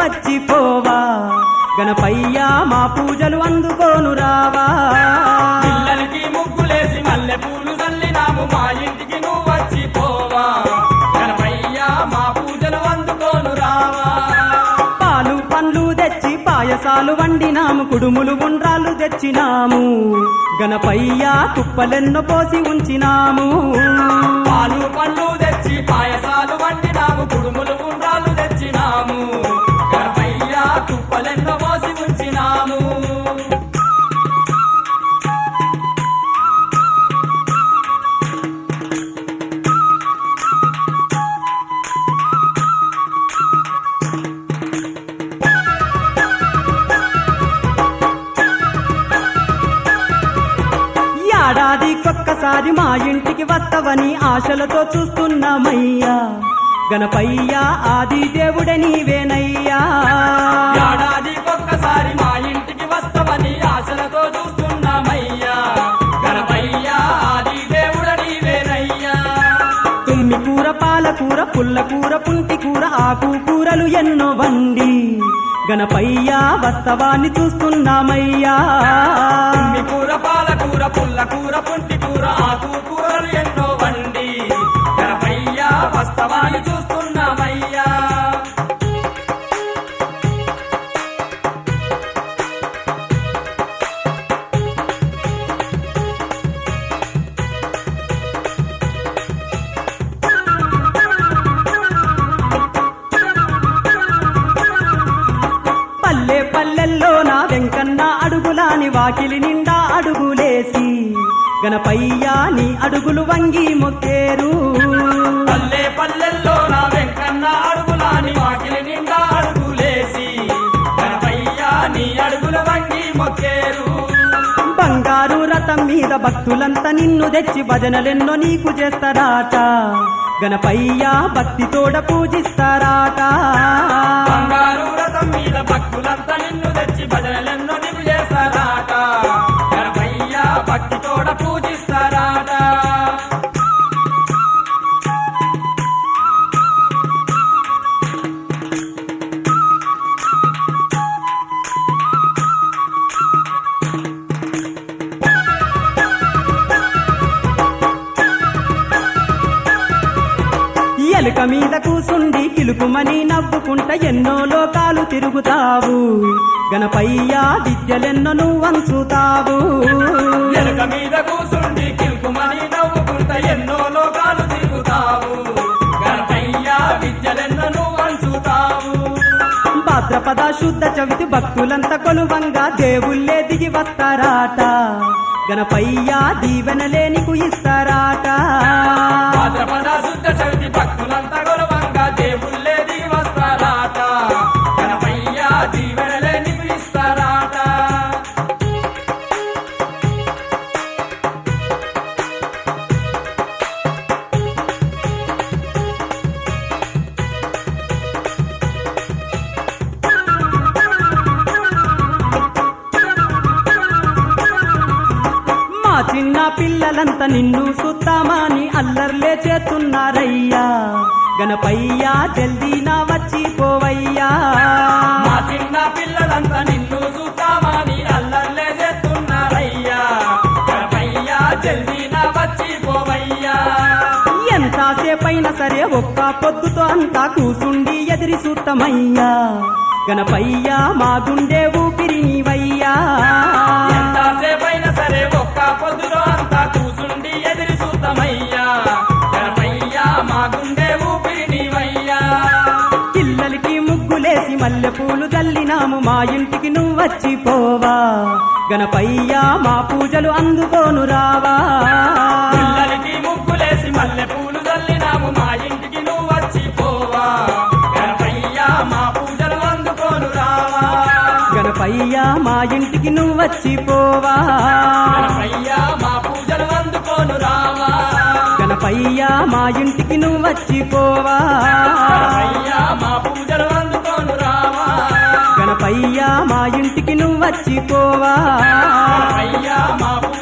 వచ్చిపోవా గణపయ్యా మా పూజలు అందుకోను రావా పిల్లలకి ముగ్గులేసి మల్లె పూలు చల్లినాము మా ఇంటికి నువ్వు వచ్చి పోవా గణపయ్యా మా పూజలు అందుకోను రావా పాలు పండ్లు తెచ్చి పాయసాలు వండినాము కుడుములు ఉండ్రాలు తెచ్చినాము గణపయ్యా తుప్పలెన్నో పోసి ఉంచినాము పాలు పండ్లు తెచ్చి పాయసాలు వండినాము కుడుములు ఉండ్రాలు తెచ్చినాము గణపయ్యా తుప్పలెన్నో మోసి ఉంచినాము ఏడాదికొక్కసారి మా ఇంటికి వస్తవని ఆశలతో చూస్తున్నామయ్యా గణపయ్యా ఆది దేవుడే నీవేనయ్యా ఏడాదికొక్కసారి మా ఇంటికి వస్తామని ఆశలతో చూస్తున్నామయ్యా గణపయ్యా ఆది దేవుడ నీవేనయ్యా తుమ్మి కూర పాలకూర పుల్ల కూర పుంటి కూర ఆకు కూరలు ఎన్నో వండి గణపయ్యా వస్తవాన్ని చూస్తున్నామయ్యా మీ కూర పాలకూర పుల్ల కూర పుంటి కూర ఆకు కూరలు ఎన్నో వండి గణపయ్యా వస్తవాన్ని చూస్తున్నామయ్యా పల్లె పల్లెల్లో నా వెంకన్న అడుగులాని వాకిలి నిండా అడుగులేసి గణపయ్యా నీ అడుగులు వంగి మొక్కేరు పల్లె పల్లెల్లో నా వెంకన్న అడుగులాని వాకిలి నిండా అడుగులేసి గణపయ్యా నీ అడుగుల వంగి మొక్కేరు బంగారు రథం మీద భక్తులంతా నిన్ను తెచ్చి భజనలెన్నో నీకు చేస్తారాట గణపయ్యా భక్తితోడ పూజిస్తారాట బంగారు రథం మీద భక్తులంతా నిన్ను తెచ్చి భజనలెన్నో నీకు చేస్తారాట గణపయ్యా భక్తితోడ పూజిస్తారాట ఎలుక మీద కూసుండి కిలుకుమని నవ్వుకుంట ఎన్నో లోకాలు తిరుగుతావు గణపయ్యా విద్యలెన్నో నువ్వు వంచుతావు ఎలుక మీద కూసుండి కిల్కుమని నవ్వుకుంట ఎన్నో లోకాలు తిరుగుతావు గణపయ్యా విద్యలెన్నో నువ్వు అంచుతావు భాద్రపద శుద్ధ చవితి భక్తులంతా కొలువంగా దేవుళ్ళే దిగి వస్తారాట గణపయ్యా దీవెనలే నీకు ఇస్తారాట భాద్రపద శుద్ధ చవితి భక్తులంతా గొలవంగా దేవుళ్ళే దిగి వస్తారాట గణపయ్యా దీవెనలే నీకు ఇస్తారాట మా చిన్న పిల్లలంతా నిన్ను సుత్తామని అల్లర్లే చేస్తున్నారయ్యా గణపయ్యా జల్దీ నా వచ్చి పోవయ్యా మా చిన్న పిల్లలంతా నిన్ను చూద్దామని అల్లర్లే చేస్తున్నారయ్యా గణపయ్యా జల్దీ నా వచ్చి పోవయ్యా ఎంతసేపైనా సరే ఒక్క పొద్దుతో అంతా కూసుండి ఎదిరి సూత్తమయ్యా గణపయ్యా మా గుండె ఊపిరి నీవయ్యా ఎంతసేపైనా సరే ఒక్క పొద్దులో అంతా కూసుండి ఎదిరి చూద్దామయ్యా గణపయ్యా మా గుండె ఊపిరి నీవయ్యా పిల్లలకి ముగ్గులేసి మల్లె పూలు జల్లినాము మా ఇంటికి నువ్వు వచ్చిపోవా గణపయ్యా మా పూజలు అందుకోను రావా పిల్లలకి ముగ్గులేసి మల్లె పూలు చల్లినాము మా ఇంటికి నువ్వు వచ్చి పోవా గణపయ్యా మా పూజలు అందుకోను రావా గణపయ్యా మా ఇంటికి నువ్వు వచ్చిపోవా గణపయ్యా మా పూజలు అందుకోను రావా గణపయ్యా మా ఇంటికి నువ్వు వచ్చిపోవా గణపయ్యా మా పూజలు అందుకోను రావా గణపయ్యా మా ఇంటికి నువ్వు వచ్చిపోవా గణపయ్యా మా పూజలు